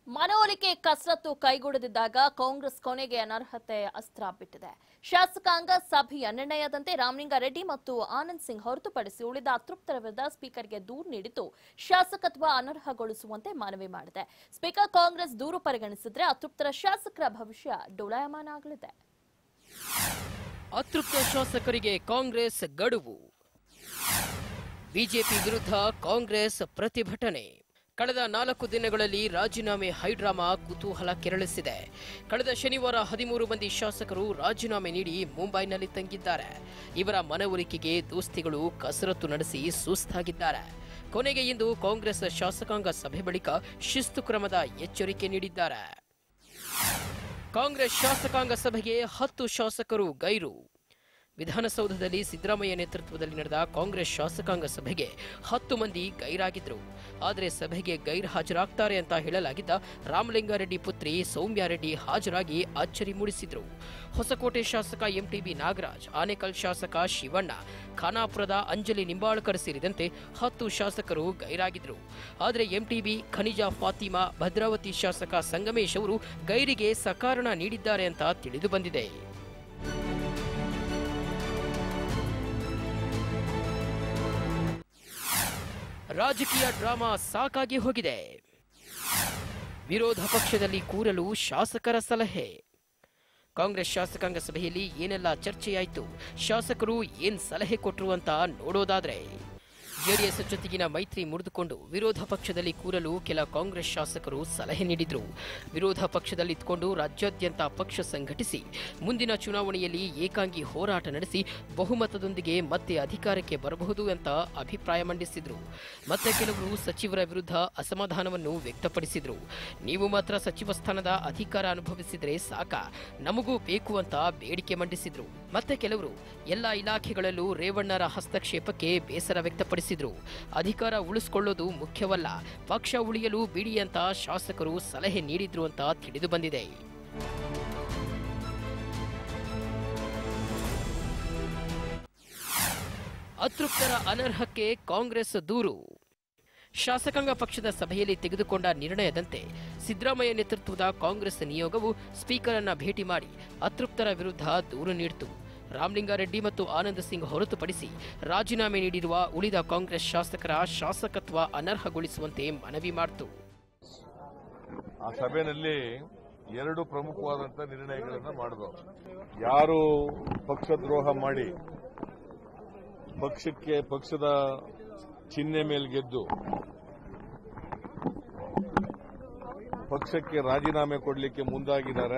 ಮನವೊಲಿಕೆ ಕಸರತ್ತು ಕೈಗೂಡದಿದ್ದಾಗ ಕಾಂಗ್ರೆಸ್ ಕೊನೆಗೆ ಅನರ್ಹತೆ ಅಸ್ತ್ರ ಬಿಟ್ಟಿದೆ ಶಾಸಕಾಂಗ ಸಭೆಯ ನಿರ್ಣಯದಂತೆ ರಾಮಲಿಂಗಾರೆಡ್ಡಿ ಮತ್ತು ಆನಂದ್ ಸಿಂಗ್ ಹೊರತುಪಡಿಸಿ ಉಳಿದ ಅತೃಪ್ತರ ವಿರುದ್ಧ ಸ್ಪೀಕರ್ಗೆ ದೂರು ನೀಡಿದ್ದು ಶಾಸಕತ್ವ ಅನರ್ಹಗೊಳಿಸುವಂತೆ ಮನವಿ ಮಾಡಿದೆ ಸ್ಪೀಕರ್ ಕಾಂಗ್ರೆಸ್ ದೂರು ಪರಿಗಣಿಸಿದ್ರೆ ಅತೃಪ್ತರ ಶಾಸಕರ ಭವಿಷ್ಯ ಡೋಲಾಯಮಾನ ಆಗಲಿದೆ ಅತೃಪ್ತ ಶಾಸಕರಿಗೆ ಕಾಂಗ್ರೆಸ್ ಗಡುವು ಬಿಜೆಪಿ ವಿರುದ್ಧ ಕಾಂಗ್ರೆಸ್ ಪ್ರತಿಭಟನೆ ಕಳೆದ ನಾಲ್ಕು ದಿನಗಳಲ್ಲಿ ರಾಜೀನಾಮೆ ಹೈಡ್ರಾಮಾ ಕುತೂಹಲ ಕೆರಳಿಸಿದೆ ಕಳೆದ ಶನಿವಾರ ಹದಿಮೂರು ಮಂದಿ ಶಾಸಕರು ರಾಜೀನಾಮೆ ನೀಡಿ ಮುಂಬೈನಲ್ಲಿ ತಂಗಿದ್ದಾರೆ ಇವರ ಮನವೊಲಿಕೆಗೆ ದೋಸ್ತಿಗಳು ಕಸರತ್ತು ನಡೆಸಿ ಸುಸ್ತಾಗಿದ್ದಾರೆ ಕೊನೆಗೆ ಇಂದು ಕಾಂಗ್ರೆಸ್ ಶಾಸಕಾಂಗ ಸಭೆ ಬಳಿಕ ಶಿಸ್ತು ಕ್ರಮದ ಎಚ್ಚರಿಕೆ ನೀಡಿದ್ದಾರೆ ಕಾಂಗ್ರೆಸ್ ಶಾಸಕಾಂಗ ಸಭೆಗೆ ಹತ್ತು ಶಾಸಕರು ಗೈರು ವಿಧಾನಸೌಧದಲ್ಲಿ ಸಿದ್ದರಾಮಯ್ಯ ನೇತೃತ್ವದಲ್ಲಿ ನಡೆದ ಕಾಂಗ್ರೆಸ್ ಶಾಸಕಾಂಗ ಸಭೆಗೆ ಹತ್ತು ಮಂದಿ ಗೈರಾಗಿದ್ರು ಆದರೆ ಸಭೆಗೆ ಗೈರು ಹಾಜರಾಗ್ತಾರೆ ಅಂತ ಹೇಳಲಾಗಿದ್ದ ರಾಮಲಿಂಗಾರೆಡ್ಡಿ ಪುತ್ರಿ ಸೌಮ್ಯಾರೆಡ್ಡಿ ಹಾಜರಾಗಿ ಅಚ್ಚರಿ ಮೂಡಿಸಿದ್ರು ಹೊಸಕೋಟೆ ಶಾಸಕ ಎಂಟಿಬಿ ನಾಗರಾಜ್ ಆನೇಕಲ್ ಶಾಸಕ ಶಿವಣ್ಣ ಖಾನಾಪುರದ ಅಂಜಲಿ ನಿಂಬಾಳ್ಕರ್ ಸೇರಿದಂತೆ ಹತ್ತು ಶಾಸಕರು ಗೈರಾಗಿದ್ರು ಆದರೆ ಎಂಟಿಬಿ ಖನಿಜಾ ಫಾತಿಮಾ ಭದ್ರಾವತಿ ಶಾಸಕ ಸಂಗಮೇಶ್ ಅವರು ಗೈರಿಗೆ ಸಕಾರಣ ನೀಡಿದ್ದಾರೆ ಅಂತ ತಿಳಿದು ಬಂದಿದೆ ರಾಜಕೀಯ ಡ್ರಾಮಾ ಸಾಕಾಗಿ ಹೋಗಿದೆ ವಿರೋಧ ಪಕ್ಷದಲ್ಲಿ ಕೂರಲು ಶಾಸಕರ ಸಲಹೆ ಕಾಂಗ್ರೆಸ್ ಶಾಸಕಾಂಗ ಸಭೆಯಲ್ಲಿ ಏನೆಲ್ಲ ಚರ್ಚೆಯಾಯಿತು ಶಾಸಕರು ಏನ್ ಸಲಹೆ ಕೊಟ್ರು ಅಂತ ನೋಡೋದಾದ್ರೆ ಜೆಡಿಎಸ್ ಜೊತೆಗಿನ ಮೈತ್ರಿ ಮುರಿದುಕೊಂಡು ವಿರೋಧ ಪಕ್ಷದಲ್ಲಿ ಕೂರಲು ಕೆಲ ಕಾಂಗ್ರೆಸ್ ಶಾಸಕರು ಸಲಹೆ ನೀಡಿದ್ರು ವಿರೋಧ ಪಕ್ಷದಲ್ಲಿದ್ದುಕೊಂಡು ರಾಜ್ಯಾದ್ಯಂತ ಪಕ್ಷ ಸಂಘಟಿಸಿ ಮುಂದಿನ ಚುನಾವಣೆಯಲ್ಲಿ ಏಕಾಂಗಿ ಹೋರಾಟ ನಡೆಸಿ ಬಹುಮತದೊಂದಿಗೆ ಮತ್ತೆ ಅಧಿಕಾರಕ್ಕೆ ಬರಬಹುದು ಅಂತ ಅಭಿಪ್ರಾಯ ಮಂಡಿಸಿದ್ರು ಮತ್ತೆ ಕೆಲವರು ಸಚಿವರ ವಿರುದ್ಧ ಅಸಮಾಧಾನವನ್ನು ವ್ಯಕ್ತಪಡಿಸಿದ್ರು ನೀವು ಮಾತ್ರ ಸಚಿವ ಸ್ಥಾನದ ಅಧಿಕಾರ ಅನುಭವಿಸಿದ್ರೆ ಸಾಕ ನಮಗೂ ಬೇಕು ಅಂತ ಬೇಡಿಕೆ ಮಂಡಿಸಿದ್ರು ಮತ್ತೆ ಕೆಲವರು ಎಲ್ಲ ಇಲಾಖೆಗಳಲ್ಲೂ ರೇವಣ್ಣರ ಹಸ್ತಕ್ಷೇಪಕ್ಕೆ ಬೇಸರ ವ್ಯಕ್ತಪಡಿಸಿದ್ರು ಅಧಿಕಾರ ಉಳಿಸಿಕೊಳ್ಳೋದು ಮುಖ್ಯವಲ್ಲ ಪಕ್ಷ ಉಳಿಯಲು ಬಿಡಿ ಅಂತ ಶಾಸಕರು ಸಲಹೆ ನೀಡಿದ್ರು ಅಂತ ತಿಳಿದು ಬಂದಿದೆ ಅತೃಪ್ತರ ಅನರ್ಹಕ್ಕೆ ಕಾಂಗ್ರೆಸ್ ದೂರು ಶಾಸಕಾಂಗ ಪಕ್ಷದ ಸಭೆಯಲ್ಲಿ ತೆಗೆದುಕೊಂಡ ನಿರ್ಣಯದಂತೆ ಸಿದ್ದರಾಮಯ್ಯ ನೇತೃತ್ವದ ಕಾಂಗ್ರೆಸ್ ನಿಯೋಗವು ಸ್ಪೀಕರ್ ಅನ್ನ ಭೇಟಿ ಮಾಡಿ ಅತೃಪ್ತರ ವಿರುದ್ಧ ದೂರು ನೀಡಿತು ರಾಮಲಿಂಗಾರೆಡ್ಡಿ ಮತ್ತು ಆನಂದ್ ಸಿಂಗ್ ಹೊರತುಪಡಿಸಿ ರಾಜೀನಾಮೆ ನೀಡಿರುವ ಉಳಿದ ಕಾಂಗ್ರೆಸ್ ಶಾಸಕರ ಶಾಸಕತ್ವ ಅನರ್ಹಗೊಳಿಸುವಂತೆ ಮನವಿ ಮಾಡಿತು ಆ ಸಭೆಯಲ್ಲಿ ಎರಡು ಪ್ರಮುಖವಾದಂತ ನಿರ್ಣಯಗಳನ್ನು ಮಾಡಿದ್ರು ಯಾರು ಪಕ್ಷದ್ರೋಹ ಮಾಡಿ ಪಕ್ಷಕ್ಕೆ ಪಕ್ಷದ ಚಿಹ್ನೆ ಮೇಲೆ ಗೆದ್ದು ಪಕ್ಷಕ್ಕೆ ರಾಜೀನಾಮೆ ಕೊಡಲಿಕ್ಕೆ ಮುಂದಾಗಿದ್ದಾರೆ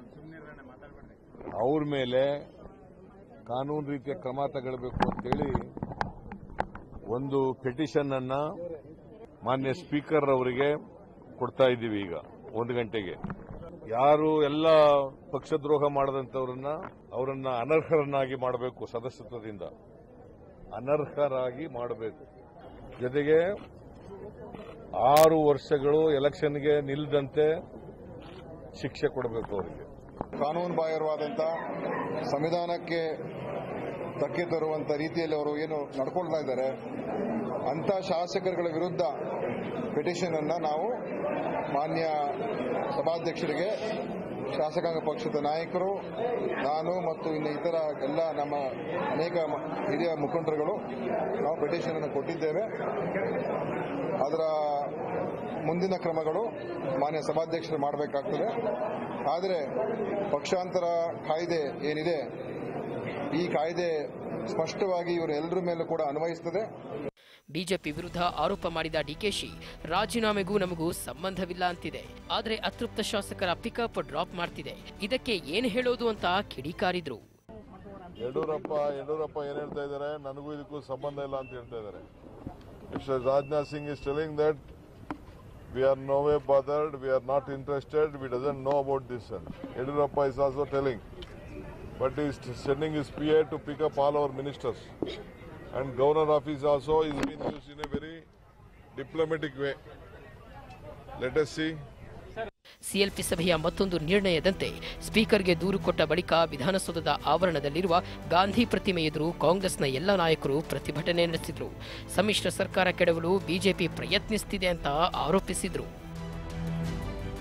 ಅವ್ರ ಮೇಲೆ ಕಾನೂನು ರೀತಿಯ ಕ್ರಮ ತಗೊಳ್ಬೇಕು ಅಂತೇಳಿ ಒಂದು ಪೆಟಿಷನ್ ಅನ್ನ ಮಾನ್ಯ ಸ್ಪೀಕರ್ ಅವರಿಗೆ ಕೊಡ್ತಾ ಇದ್ದೀವಿ ಈಗ ಒಂದು ಗಂಟೆಗೆ ಯಾರು ಎಲ್ಲ ಪಕ್ಷದ್ರೋಹ ಮಾಡದಂತವರನ್ನ ಅವರನ್ನ ಅನರ್ಹರನ್ನಾಗಿ ಮಾಡಬೇಕು ಸದಸ್ಯತ್ವದಿಂದ ಅನರ್ಹರಾಗಿ ಮಾಡಬೇಕು ಜೊತೆಗೆ ಆರು ವರ್ಷಗಳು ಎಲೆಕ್ಷನ್ಗೆ ನಿಲ್ಲದಂತೆ ಶಿಕ್ಷೆ ಕೊಡಬೇಕು ಅವರಿಗೆ ಕಾನೂನು ಬಾಹಿರವಾದಂಥ ಸಂವಿಧಾನಕ್ಕೆ ಧಕ್ಕೆ ತರುವಂಥ ರೀತಿಯಲ್ಲಿ ಅವರು ಏನು ನಡ್ಕೊಳ್ತಾ ಇದ್ದಾರೆ ಅಂಥ ಶಾಸಕರುಗಳ ವಿರುದ್ಧ ಪಿಟಿಷನ್ ಅನ್ನ ನಾವು ಮಾನ್ಯ ಸಭಾಧ್ಯಕ್ಷರಿಗೆ ಶಾಸಕಾಂಗ ಪಕ್ಷದ ನಾಯಕರು ನಾನು ಮತ್ತು ಇನ್ನು ಇತರ ಎಲ್ಲ ನಮ್ಮ ಅನೇಕ ಮ- ಹಿರಿಯ ಮುಖಂಡರುಗಳು ನಾವು ಪಿಟಿಷನ್ ಅನ್ನು ಕೊಟ್ಟಿದ್ದೇವೆ ಅದರ ಮುಂದಿನ ಕ್ರಮಗಳು ಮಾನ್ಯ ಸಭಾಧ್ಯಕ್ಷರು ಮಾಡಬೇಕಾಗ್ತದೆ ಆದರೆ ಪಕ್ಷಾಂತರ ಕಾಯ್ದೆ ಏನಿದೆ ಈ ಕಾಯ್ದೆ ಸ್ಪಷ್ಟವಾಗಿ ಇವರು ಎಲ್ಲರ ಮೇಲೂ ಕೂಡ ಅನ್ವಯಿಸ್ತದೆ ಬಿಜೆಪಿ ವಿರುದ್ಧ ಆರೋಪ ಮಾಡಿದ ಡಿಕೆಶಿ ರಾಜೀನಾಮೆಗೂ ನಮಗೂ ಸಂಬಂಧವಿಲ್ಲ ಅಂತಿದೆ ಆದರೆ ಅತೃಪ್ತ ಶಾಸಕರ ಪಿಕಪ್ ಡ್ರಾಪ್ ಮಾಡ್ತಿದೆ ಇದಕ್ಕೆ ಏನ್ ಹೇಳೋದು ಅಂತ ಕಿಡಿಕಾರಿದ್ರು ಯಡಿಯೂರಪ್ಪ ಯಡಿಯೂರಪ್ಪ ಏನ್ ಹೇಳ್ತಾ ಇದ್ದಾರೆ ನನಗೂ ಇದಕ್ಕೂ ಸಂಬಂಧ ಇಲ್ಲ ಅಂತ ಹೇಳ್ತಾ ಇದ್ದಾರೆ Mr Rajnath Singh is telling that we are no way bothered we are not interested we doesn't know about this Yediyurappa is also telling but is sending is P A to pick up all our ministers and governor office also is been use in a very diplomatic way let's see CLP ಸಭೆಯ ಮತ್ತೊಂದು ನಿರ್ಣಯದಂತೆ ಸ್ಪೀಕರ್ಗೆ ದೂರು ಕೊಟ್ಟ ಬಳಿಕ ವಿಧಾನಸೌಧದ ಆವರಣದಲ್ಲಿರುವ ಗಾಂಧಿ ಪ್ರತಿಮೆ ಎದುರು ಕಾಂಗ್ರೆಸ್ನ ಎಲ್ಲ ನಾಯಕರು ಪ್ರತಿಭಟನೆ ನಡೆಸಿದ್ರು ಸಮ್ಮಿಶ್ರ ಸರ್ಕಾರ ಕೆಡವಲು ಬಿಜೆಪಿ ಪ್ರಯತ್ನಿಸುತ್ತಿದೆ ಅಂತ ಆರೋಪಿಸಿದ್ರು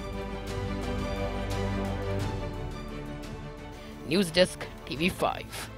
ನ್ಯೂಸ್ ಡೆಸ್ಕ್ ಟಿವಿ ಫೈವ್